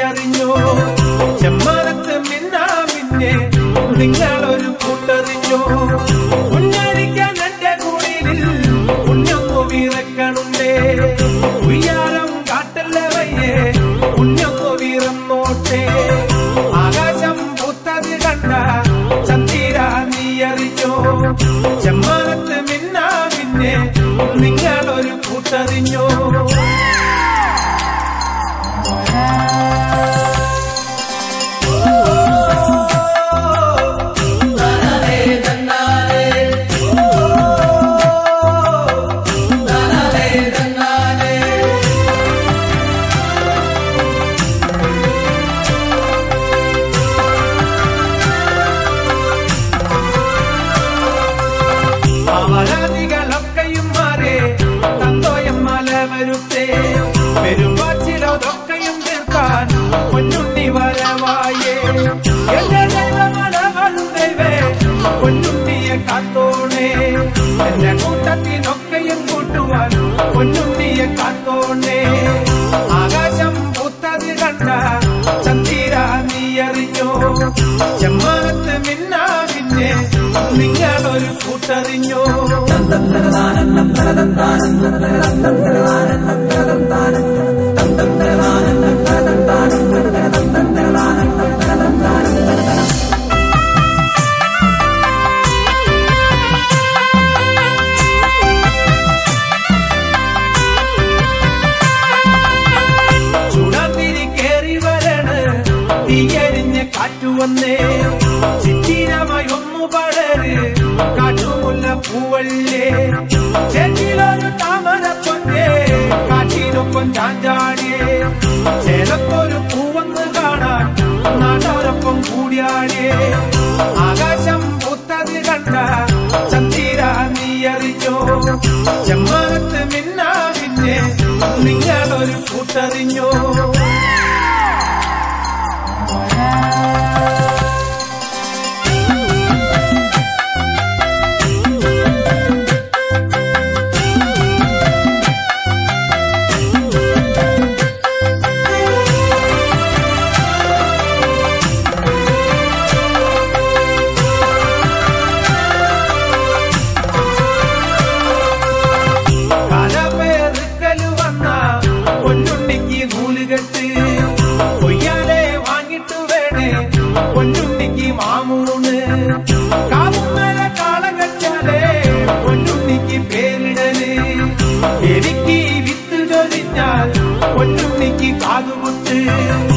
അറിഞ്ഞോ ചെമ്മാനത്ത് മിന്നാ മിന്നെ നിങ്ങളൊരു കൂട്ടറിഞ്ഞോ കുഞ്ഞടിക്കാൻ എന്റെ കൂടിയിൽ കുഞ്ഞൊന്നു വീറക്കണുണ്ടേ ഉയ്യാരം കാട്ടല്ലേ വയ്യേ കുഞ്ഞൊന്നു വീറന്നോട്ടെ ആകാശം പൂത്തത് കണ്ട ചന്ദിര നീ അറിഞ്ഞോ ചെമ്മാനത്ത് മിന്നാ മിന്നെ നിങ്ങളൊരു കൂട്ടറിഞ്ഞോ അവരാധികളൊക്കെയും മാറേ തന്തോയം മല വരുത്തേ പെരുമ്പാച്ചിലൊതൊക്കെയും തീർക്കാൻ പൊന്നുണ്ണി വരവായേ എന്റെ ദൈവമലകളും ദൈവേ പൊന്നുണ്ണിയെ കാത്തോണേ എന്റെ കൂട്ടത്തിനൊക്കെയും കൂട്ടുവാൻ പൊന്നുണ്ണിയെ കാത്തോണേ ആകാശം പൂത്തത് കണ്ട ചന്ദിര നീ അറിഞ്ഞോ ചെമ്മാനത്ത് മിന്നാ പിന്നെ നിങ്ങളൊരു കൂട്ടറിഞ്ഞോ ചുടന്തിരി കേറി വരണ് തീയരിഞ്ഞ കാറ്റുവന്നേ ചിത്തിരമായി ഒന്നു പടര് കാട്ടുമുല്ല പൂവല്ലേ ചെന്നിലൊരു താമര പൊന്നേ കാറ്റിനൊപ്പം ചാഞ്ചാടിയേ ചേലത്തൊരു പൂവന്ന് കാണാൻ നാട്ടോരൊപ്പം കൂടിയാടിയേ ആകാശം പൂത്തത് കണ്ട ചന്ദിര നീ അറിഞ്ഞോ ചെമ്മാനത്ത് മിന്നാ പിന്നെ നിങ്ങളൊരു കൂട്ടറിഞ്ഞോ കലപേറുക്കല് വന്ന പൊന്നുണ്ണിക്ക് നൂലുകെട്ട് കൊയ്യാലെ വാങ്ങിട്ട് വേണേ പൊന്നുണ്ണിക്ക് മാമൂണ് കാവുമല കാളം കെട്ടാലേ പൊന്നുണ്ണിക്ക് പേരിടല് എനിക്ക് വിത്ത് ചൊരിഞ്ഞാൽ പൊന്നുണ്ണിക്ക് കാതുകുത്ത്